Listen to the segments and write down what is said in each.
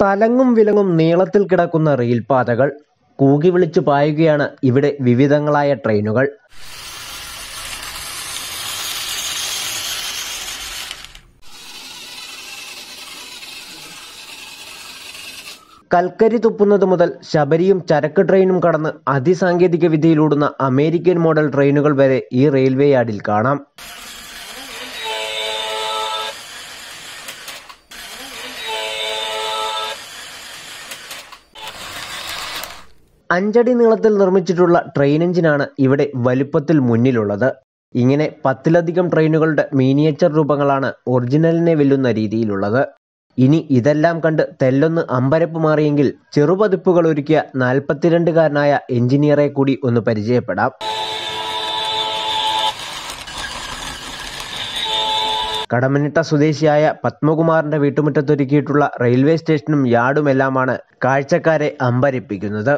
തലങ്ങും വിലങ്ങും നീളത്തിൽ കിടക്കുന്ന റെയിൽപാതകൾ കൂകി വിളിച്ചു പായുകയാണ് ഇവിടെ വിവിധങ്ങളായ ട്രെയിനുകൾ കൽക്കരി തുപ്പുന്നത് മുതൽ ശബരിയും ചരക്ക് ട്രെയിനും കടന്ന് അതിസാങ്കേതിക വിദ്യയിലൂടുന്ന അമേരിക്കൻ മോഡൽ ട്രെയിനുകൾ വരെ ഈ റെയിൽവേ യാർഡിൽ കാണാം അഞ്ചടി നീളത്തിൽ നിർമ്മിച്ചിട്ടുള്ള ട്രെയിൻ എഞ്ചിനാണ് ഇവിടെ വലുപ്പത്തിൽ മുന്നിലുള്ളത് ഇങ്ങനെ പത്തിലധികം ട്രെയിനുകളുടെ മിനിയേച്ചർ രൂപങ്ങളാണ് ഒറിജിനലിനെ വെല്ലുന്ന രീതിയിലുള്ളത് ഇനി ഇതെല്ലാം കണ്ട് തെല്ലൊന്ന് അമ്പരപ്പ് മാറിയെങ്കിൽ ചെറുപതിപ്പുകൾ ഒരുക്കിയ നാൽപ്പത്തിരണ്ടുകാരനായ എഞ്ചിനീയറെ കൂടി ഒന്ന് പരിചയപ്പെടാം കടമനിട്ട സ്വദേശിയായ പത്മകുമാറിന്റെ വീട്ടുമുറ്റത്തൊരുക്കിയിട്ടുള്ള റെയിൽവേ സ്റ്റേഷനും യാർഡുമെല്ലാമാണ് കാഴ്ചക്കാരെ അമ്പരിപ്പിക്കുന്നത്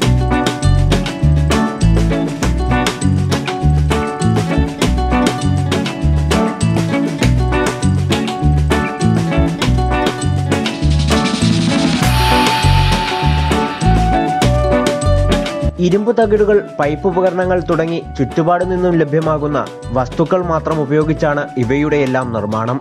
ഇരുമ്പ് തകിടുകൾ പൈപ്പ് ഉപകരണങ്ങൾ തുടങ്ങി ചുറ്റുപാടു നിന്നും ലഭ്യമാകുന്ന വസ്തുക്കൾ മാത്രം ഉപയോഗിച്ചാണ് ഇവയുടെയെല്ലാം നിർമ്മാണം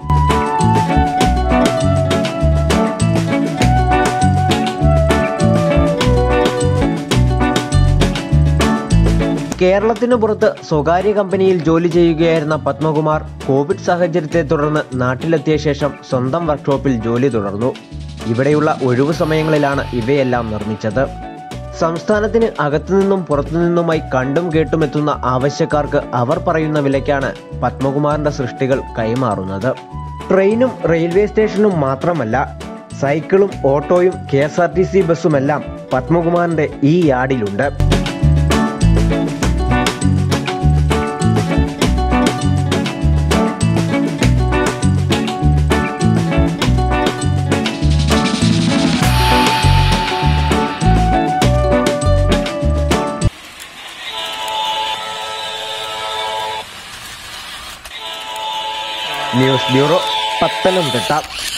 കേരളത്തിനു പുറത്ത് സ്വകാര്യ കമ്പനിയിൽ ജോലി ചെയ്യുകയായിരുന്ന പത്മകുമാർ കോവിഡ് സാഹചര്യത്തെ തുടർന്ന് നാട്ടിലെത്തിയ ശേഷം സ്വന്തം വർക്ക്ഷോപ്പിൽ ജോലി തുടർന്നു ഇവിടെയുള്ള ഒഴിവു സമയങ്ങളിലാണ് ഇവയെല്ലാം നിർമ്മിച്ചത് സംസ്ഥാനത്തിന് അകത്തുനിന്നും പുറത്തുനിന്നുമായി കണ്ടും കേട്ടും എത്തുന്ന ആവശ്യക്കാർക്ക് അവർ പറയുന്ന വിലയ്ക്കാണ് പത്മകുമാറിന്റെ സൃഷ്ടികൾ കൈമാറുന്നത് ട്രെയിനും റെയിൽവേ സ്റ്റേഷനും മാത്രമല്ല സൈക്കിളും ഓട്ടോയും K S R T C ബസ്സുമെല്ലാം പത്മകുമാറിന്റെ ഈ യാർഡിലുണ്ട് ന്യൂസ് ബ്യൂറോ പത്തനംതിട്ട